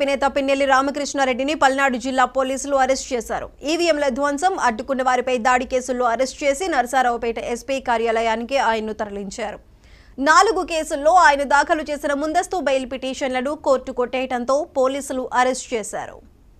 YCP నేత పిన్నెల్లి రామకృష్ణారెడ్డిని పల్నాడు జిల్లా పోలీసులు అరెస్ట్ చేశారు ఈవీఎంల ధ్వంసం అడ్డుకున్న వారిపై దాడి కేసుల్లో అరెస్ట్ చేసి నరసారావుపేట ఎస్పీ కార్యాలయానికి ఆయన్ను తరలించారు నాలుగు కేసుల్లో ఆయన దాఖలు చేసిన ముందస్తు బెయిల్ పిటిషన్లను కోర్టు కొట్టేయడంతో పోలీసులు అరెస్ట్ చేశారు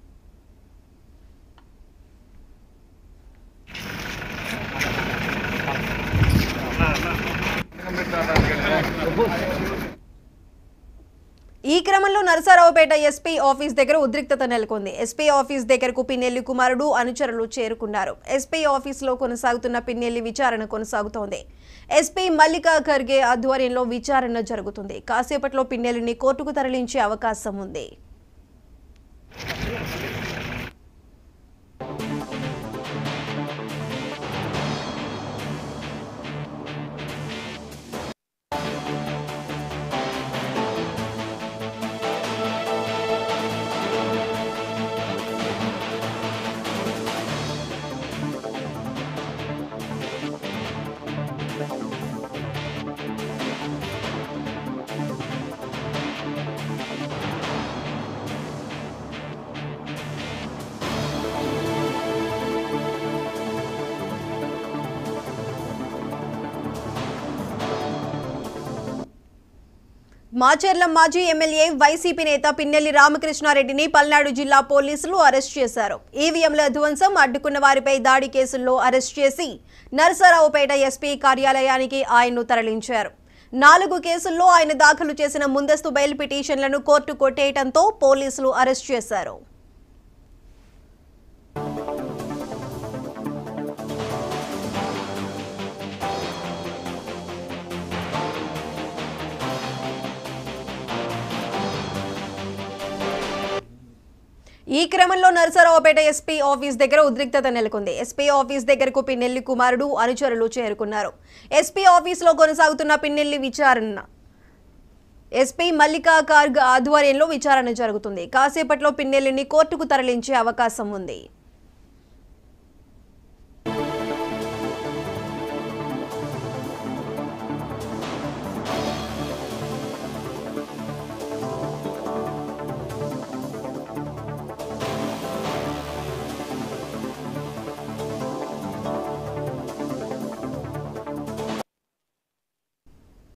ఈ క్రమంలో నరసరావుపేట ఎస్పీ ఆఫీస్ దగ్గర ఉద్రిక్తత నెలకొంది ఎస్పీ ఆఫీస్ దగ్గరకు పిన్నెల్లి కుమారుడు అనుచరులు చేరుకున్నారు ఎస్పీ ఆఫీసులో కొనసాగుతున్న పిన్నెల్లి విచారణ కొనసాగుతోంది ఎస్పీ మల్లికా ఖర్గే ఆధ్వర్యంలో విచారణ జరుగుతుంది కాసేపట్లో పిన్నెల్లిని కోర్టుకు తరలించే అవకాశం ఉంది మాచర్ల మాజీ ఎమ్మెల్యే వైసీపీ నేత పిన్నెల్లి రామకృష్ణారెడ్డిని పల్నాడు జిల్లా పోలీసులు అరెస్ట్ చేశారు ఈవీఎంల ధ్వంసం అడ్డుకున్న వారిపై దాడి కేసుల్లో అరెస్ట్ చేసి నరసరావుపేట ఎస్పీ కార్యాలయానికి ఆయన్ను తరలించారు నాలుగు కేసుల్లో ఆయన దాఖలు చేసిన ముందస్తు బెయిల్ పిటిషన్లను కోర్టు కొట్టేయడంతో పోలీసులు అరెస్ట్ చేశారు ఈ క్రమంలో నరసరావుపేట ఎస్పీ ఆఫీస్ దగ్గర ఉద్రిక్తత నెలకొంది ఎస్పీ ఆఫీస్ దగ్గరకు పిన్నెల్లి కుమారుడు అనుచరులు చేరుకున్నారు ఎస్పీ ఆఫీసులో కొనసాగుతున్న పిన్నెల్లి విచారణ ఎస్పీ మల్లికా కార్గ్ ఆధ్వర్యంలో విచారణ జరుగుతుంది కాసేపట్లో పిన్నెల్లిని కోర్టుకు తరలించే అవకాశం ఉంది